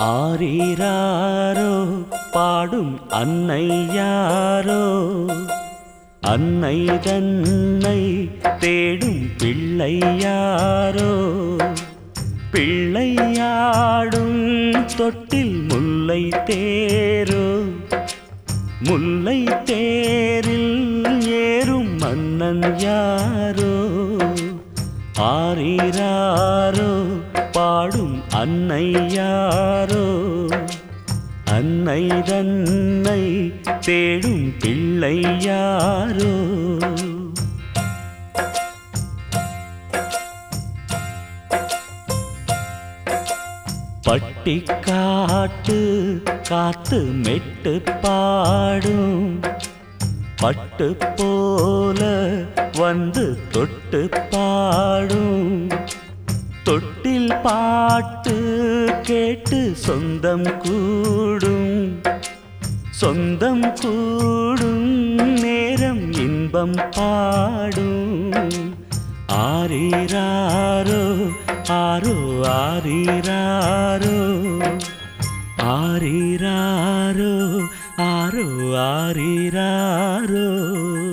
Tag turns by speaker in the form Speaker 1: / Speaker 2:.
Speaker 1: ஆரீராரோ பாடும் அன்னை யாரோ அன்னை தன்னை தேடும் பிள்ளை யாரோ பிள்ளையாடும் தொட்டில் முல்லை தேரோ முல்லை தேரில் ஏறும் மன்னன் யாரோ ஆரீராரோ பாடும் அன்னை யாரோ அன்னை தன்னை தேடும் பிள்ளை யாரோ பட்டிக்காட்டு காத்து மெட்டு பாடும் பட்டு போல வந்து தொட்டு பாடும் தொட்டில் பாட்டு கேட்டு சொந்தம் கூடும் சொந்தம் கூடும் நேரம் இன்பம் பாடும் ஆரீராரோ ஆரோ ஆரீராரோ ஆரீராரோ ஆரோ ஆரீராரோ